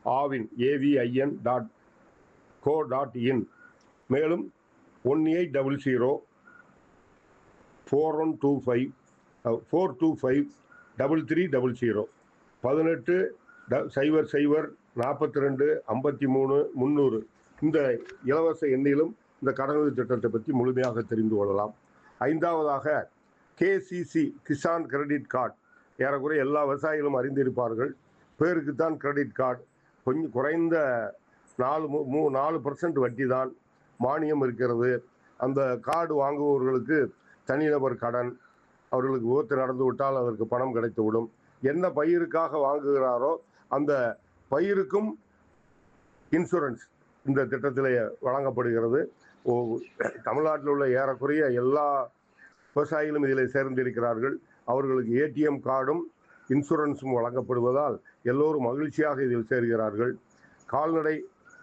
Aavin AVIN dot co dot in மேலும் one eight double zero four one two five four two five double three double zero பதினெட்டு ட சைபர் சைபர் நாற்பத்தி ரெண்டு ஐம்பத்தி மூணு முந்நூறு இந்த இலவச எண்ணிலும் இந்த கடனுதவி திட்டத்தை பற்றி முழுமையாக தெரிந்து கொள்ளலாம் ஐந்தாவதாக கேசிசி கிசான் கிரெடிட் கார்டு ஏறக்குறைய எல்லா விவசாயிகளும் அறிந்திருப்பார்கள் பேருக்குத்தான் கிரெடிட் கார்டு கொஞ்சம் குறைந்த நாலு மூ மூ நாலு பர்சன்ட் வட்டி தான் மானியம் இருக்கிறது அந்த கார்டு வாங்குபவர்களுக்கு தனிநபர் கடன் அவர்களுக்கு விபத்து நடந்து விட்டால் அதற்கு பணம் கிடைத்துவிடும் என்ன பயிருக்காக வாங்குகிறாரோ அந்த பயிருக்கும் இன்சூரன்ஸ் இந்த திட்டத்தில் வழங்கப்படுகிறது ஓ தமிழ்நாட்டில் உள்ள ஏறக்குறைய எல்லா விவசாயிகளும் இதில் சேர்ந்திருக்கிறார்கள் அவர்களுக்கு ஏடிஎம் கார்டும் இன்சூரன்ஸும் வழங்கப்படுவதால் எல்லோரும் மகிழ்ச்சியாக இதில் சேர்கிறார்கள் கால்நடை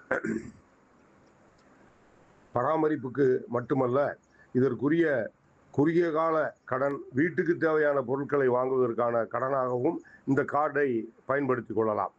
பராமரிப்புக்கு மட்டுமல்ல இதற்குரிய குறுகிய கால கடன் வீட்டுக்கு தேவையான பொருட்களை வாங்குவதற்கான கடனாகவும் இந்த கார்டை பயன்படுத்திக் கொள்ளலாம்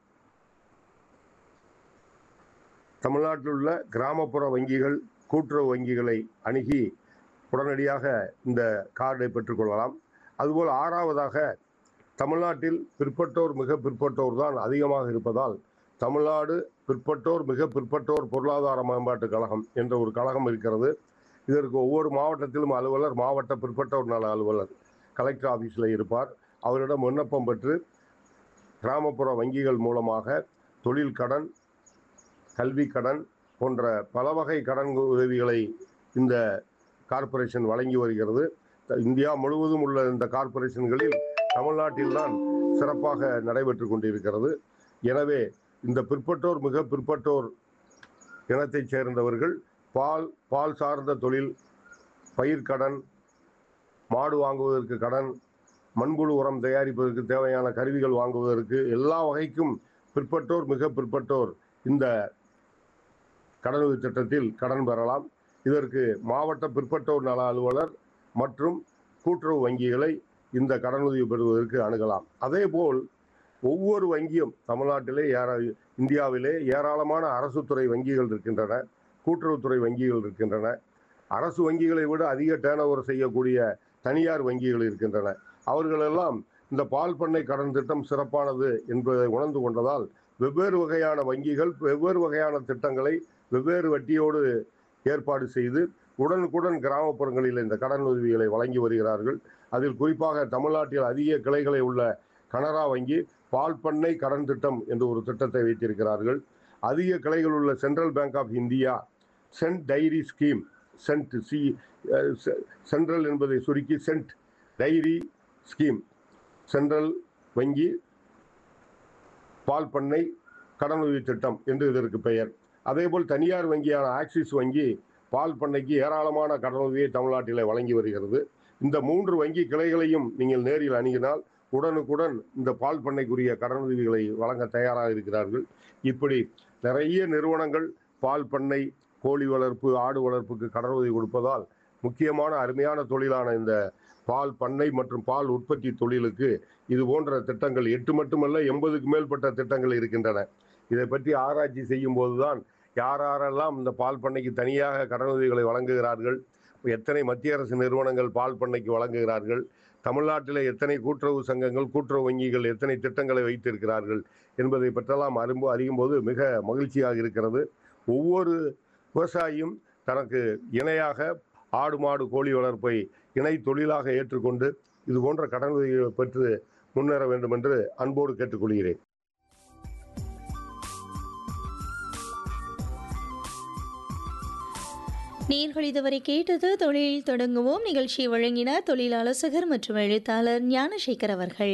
தமிழ்நாட்டில் உள்ள கிராமப்புற வங்கிகள் கூட்டுறவு வங்கிகளை அணுகி உடனடியாக இந்த கார்டை பெற்றுக்கொள்ளலாம் அதுபோல் ஆறாவதாக தமிழ்நாட்டில் பிற்பட்டோர் மிக பிற்பட்டோர் தான் அதிகமாக இருப்பதால் தமிழ்நாடு பிற்பட்டோர் மிக பிற்பட்டோர் பொருளாதார மேம்பாட்டுக் கழகம் என்ற ஒரு கழகம் இருக்கிறது இதற்கு ஒவ்வொரு மாவட்டத்திலும் அலுவலர் மாவட்ட பிற்பட்டோர் நல அலுவலர் கலெக்டர் ஆஃபீஸில் இருப்பார் அவரிடம் விண்ணப்பம் பெற்று கிராமப்புற வங்கிகள் மூலமாக தொழில் கடன் கல்வி கடன் போன்ற பல வகை கடன் உதவிகளை இந்த கார்ப்பரேஷன் வழங்கி வருகிறது இந்தியா முழுவதும் உள்ள இந்த கார்ப்பரேஷன்களில் தமிழ்நாட்டில்தான் சிறப்பாக நடைபெற்று கொண்டிருக்கிறது எனவே இந்த பிற்பட்டோர் மிக பிற்பட்டோர் இனத்தைச் சேர்ந்தவர்கள் பால் பால் சார்ந்த தொழில் பயிர்க்கடன் மாடு வாங்குவதற்கு கடன் மண்புழு உரம் தயாரிப்பதற்கு தேவையான கருவிகள் வாங்குவதற்கு எல்லா வகைக்கும் பிற்பட்டோர் மிக பிற்பட்டோர் இந்த கடனுதவி திட்டத்தில் கடன் பெறலாம் இதற்கு மாவட்ட பிற்பட்டோர் நல அலுவலர் மற்றும் கூட்டுறவு வங்கிகளை இந்த கடனுதவி பெறுவதற்கு அணுகலாம் அதேபோல் ஒவ்வொரு வங்கியும் தமிழ்நாட்டிலே ஏற இந்தியாவிலே ஏராளமான அரசு துறை வங்கிகள் இருக்கின்றன கூட்டுறவுத்துறை வங்கிகள் இருக்கின்றன அரசு வங்கிகளை விட அதிக டேர்ன் செய்யக்கூடிய தனியார் வங்கிகள் இருக்கின்றன அவர்களெல்லாம் இந்த பால் பண்ணை கடன் திட்டம் சிறப்பானது என்பதை உணர்ந்து கொண்டதால் வெவ்வேறு வகையான வங்கிகள் வெவ்வேறு வகையான திட்டங்களை வெவ்வேறு வட்டியோடு ஏற்பாடு செய்து உடனுக்குடன் கிராமப்புறங்களில் இந்த கடன் உதவிகளை வழங்கி வருகிறார்கள் அதில் குறிப்பாக தமிழ்நாட்டில் அதிக கிளைகளை உள்ள கனரா வங்கி பால் பண்ணை கடன் திட்டம் என்று ஒரு திட்டத்தை வைத்திருக்கிறார்கள் அதிக கிளைகள் உள்ள Central Bank of India cent diary scheme cent C central என்பதை சுருக்கி சென்ட் டைரி ஸ்கீம் சென்ட்ரல் வங்கி பால் பண்ணை கடனுதவி திட்டம் என்று இதற்கு பெயர் அதேபோல் தனியார் வங்கியான ஆக்சிஸ் வங்கி பால் பண்ணைக்கு ஏராளமான கடனுதவியை தமிழ்நாட்டில் வழங்கி வருகிறது இந்த மூன்று வங்கி கிளைகளையும் நீங்கள் நேரில் அணுகினால் உடனுக்குடன் இந்த பால் பண்ணைக்குரிய கடனுதவிகளை வழங்க தயாராக இருக்கிறார்கள் இப்படி நிறைய நிறுவனங்கள் பால் பண்ணை கோழி வளர்ப்பு ஆடு வளர்ப்புக்கு கடனுதவி கொடுப்பதால் முக்கியமான அருமையான தொழிலான இந்த பால் பண்ணை மற்றும் பால் உற்பத்தி தொழிலுக்கு இது போன்ற திட்டங்கள் எட்டு மட்டுமல்ல எண்பதுக்கு மேற்பட்ட திட்டங்கள் இருக்கின்றன இதை பற்றி ஆராய்ச்சி செய்யும் போதுதான் யார் யாரெல்லாம் இந்த பால் பண்ணைக்கு தனியாக கடனுதவிகளை வழங்குகிறார்கள் எத்தனை மத்திய அரசு நிறுவனங்கள் பால் பண்ணைக்கு வழங்குகிறார்கள் தமிழ்நாட்டில் எத்தனை கூட்டுறவு சங்கங்கள் கூட்டுறவு வங்கிகள் எத்தனை திட்டங்களை வைத்திருக்கிறார்கள் என்பதை பற்றெல்லாம் அறிம்போ அறியும் போது மிக மகிழ்ச்சியாக இருக்கிறது ஒவ்வொரு விவசாயியும் தனக்கு இணையாக ஆடு மாடு கோழி வளர்ப்பை இணை தொழிலாக ஏற்றுக்கொண்டு இது போன்ற கடனுதவிகளை பெற்று முன்னேற வேண்டும் என்று அன்போடு கேட்டுக்கொள்கிறேன் நேர்கள் இதுவரை கேட்டது தொழில் தொடங்குவோம் நிகழ்ச்சியை வழங்கினார் தொழில் ஆலோசகர் மற்றும் எழுத்தாளர் ஞானசேகர் அவர்கள்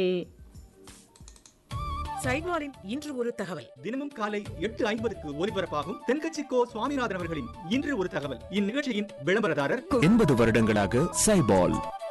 சைட்வாரின் இன்று ஒரு தகவல் தினமும் காலை எட்டு ஐம்பதுக்கு ஒலிபரப்பாகும் தென்கட்சி கோ சுவாமிநாதன் அவர்களின் இன்று ஒரு தகவல் இந்நிகழ்ச்சியின் விளம்பரதாரர் எண்பது வருடங்களாக சைபால்